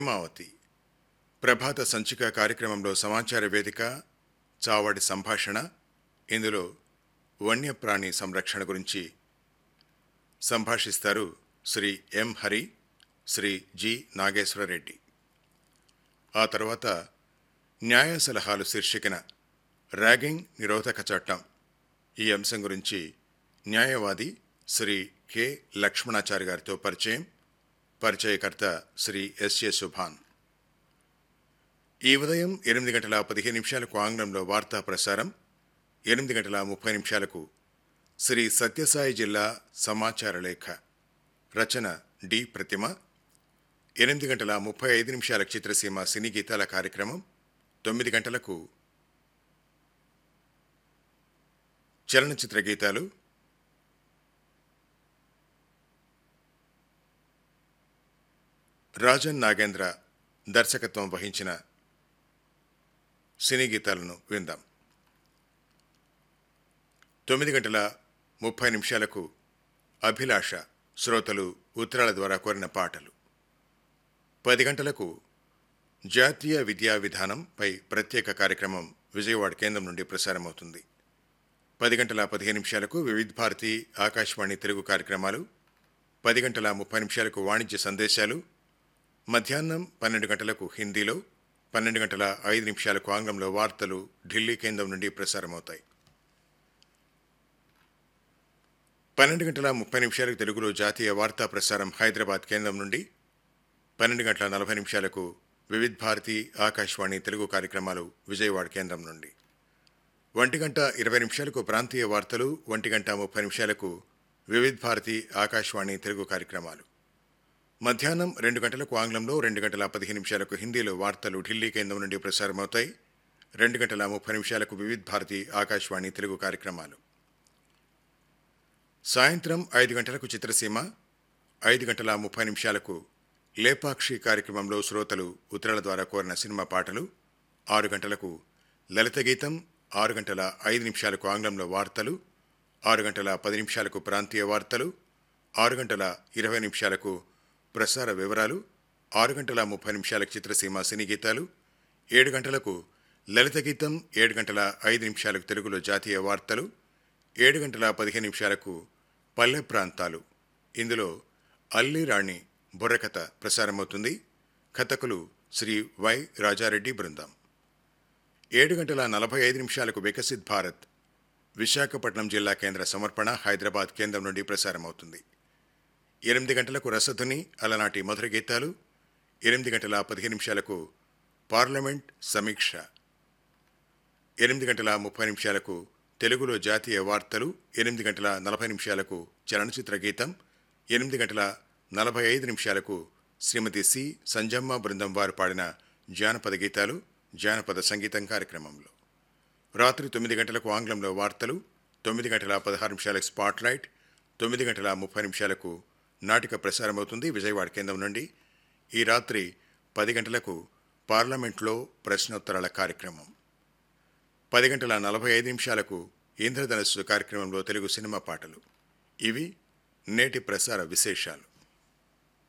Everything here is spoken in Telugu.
హేమావతి ప్రభాత సంచిక కార్యక్రమంలో సమాచార వేదిక చావడి సంభాషణ ఇందులో వన్యప్రాణి సంరక్షణ గురించి సంభాషిస్తారు శ్రీ ఎం హరి శ్రీ జి నాగేశ్వరరెడ్డి ఆ తర్వాత న్యాయ సలహాలు శీర్షికన ర్యాగింగ్ నిరోధక చట్టం ఈ అంశం గురించి న్యాయవాది శ్రీ కె లక్ష్మణాచారి గారితో పరిచయం పరిచయకర్త శ్రీ ఎస్ఏ సుభాన్ ఈ ఉదయం ఎనిమిది గంటల పదిహేను నిమిషాలకు ఆంగ్లంలో వార్తా ప్రసారం ఎనిమిది గంటల ముప్పై నిమిషాలకు శ్రీ సత్యసాయి జిల్లా సమాచార లేఖ రచన డి ప్రతిమ ఎనిమిది గంటల ముప్పై ఐదు నిమిషాలకు చిత్రసీమ సినీ గీతాల కార్యక్రమం తొమ్మిది గంటలకు చలనచిత్ర గీతాలు రాజన్ నాగేంద్ర దర్శకత్వం వహించిన సినీ గీతాలను విందాం తొమ్మిది గంటల ముప్పై నిమిషాలకు అభిలాష శ్రోతలు ఉత్తరాల ద్వారా కోరిన పాటలు పది గంటలకు జాతీయ విద్యా విధానంపై ప్రత్యేక కార్యక్రమం విజయవాడ కేంద్రం నుండి ప్రసారమవుతుంది పది గంటల పదిహేను నిమిషాలకు వివిధ భారతి ఆకాశవాణి తెలుగు కార్యక్రమాలు పది గంటల ముప్పై నిమిషాలకు వాణిజ్య సందేశాలు మధ్యాహ్నం పన్నెండు గంటలకు హిందీలో పన్నెండు గంటల ఐదు నిమిషాలకు ఆంగ్లంలో వార్తలు ఢిల్లీ కేంద్రం నుండి ప్రసారమవుతాయి పన్నెండు గంటల ముప్పై నిమిషాలకు తెలుగులో జాతీయ వార్తా ప్రసారం హైదరాబాద్ కేంద్రం నుండి పన్నెండు గంటల నలభై నిమిషాలకు వివిధ్ భారతి ఆకాశవాణి తెలుగు కార్యక్రమాలు విజయవాడ కేంద్రం నుండి ఒంటి గంట ఇరవై నిమిషాలకు ప్రాంతీయ వార్తలు ఒంటి గంట ముప్పై నిమిషాలకు వివిధ్ భారతి ఆకాశవాణి తెలుగు కార్యక్రమాలు మధ్యాహ్నం రెండు గంటలకు ఆంగ్లంలో రెండు గంటల పదిహేను నిమిషాలకు హిందీలో వార్తలు ఢిల్లీ కేంద్రం నుండి ప్రసారమవుతాయి రెండు గంటల ముప్పై నిమిషాలకు వివిధ్ భారతి ఆకాశవాణి తెలుగు కార్యక్రమాలు సాయంత్రం ఐదు గంటలకు చిత్రసీమ ఐదు గంటల ముప్పై నిమిషాలకు లేపాక్షి కార్యక్రమంలో శ్రోతలు ఉత్తరాల ద్వారా కోరిన సినిమా పాటలు ఆరు గంటలకు లలిత గీతం ఆరు గంటల ఐదు నిమిషాలకు ఆంగ్లంలో వార్తలు ఆరు గంటల పది నిమిషాలకు ప్రాంతీయ వార్తలు ఆరు గంటల ఇరవై నిమిషాలకు ప్రసార వివరాలు ఆరు గంటల ముప్పై నిమిషాలకు చిత్రసీమ సినీ గీతాలు ఏడు గంటలకు లలిత గీతం ఏడు గంటల ఐదు నిమిషాలకు తెలుగులో జాతీయ వార్తలు ఏడు గంటల పదిహేను నిమిషాలకు పల్లె ప్రాంతాలు ఇందులో అల్లి రాణి బుర్రకథ ప్రసారమవుతుంది కథకులు శ్రీ వై రాజారెడ్డి బృందం ఏడు గంటల నలభై ఐదు నిమిషాలకు వికసిత్ భారత్ విశాఖపట్నం జిల్లా కేంద్ర సమర్పణ హైదరాబాద్ కేంద్రం నుండి ప్రసారమవుతుంది ఎనిమిది గంటలకు రసధుని అలనాటి మధుర గీతాలు ఎనిమిది గంటల పదిహేను నిమిషాలకు పార్లమెంట్ సమీక్ష ఎనిమిది గంటల ముప్పై నిమిషాలకు తెలుగులో జాతీయ వార్తలు ఎనిమిది గంటల నలభై నిమిషాలకు చలనచిత్ర గీతం ఎనిమిది గంటల నలభై ఐదు నిమిషాలకు శ్రీమతి సి సంజమ్మ బృందం వారు పాడిన జానపద గీతాలు జానపద సంగీతం కార్యక్రమంలో రాత్రి తొమ్మిది గంటలకు ఆంగ్లంలో వార్తలు తొమ్మిది గంటల పదహారు నిమిషాలకు స్పాట్లైట్ తొమ్మిది గంటల ముప్పై నిమిషాలకు నాటిక ప్రసారమవుతుంది విజయవాడ కేంద్రం నుండి ఈ రాత్రి పది గంటలకు పార్లమెంట్లో ప్రశ్నోత్తరాల కార్యక్రమం పది గంటల నలభై ఐదు నిమిషాలకు ఇంద్రధనస్సు కార్యక్రమంలో తెలుగు సినిమా పాటలు ఇవి నేటి ప్రసార విశేషాలు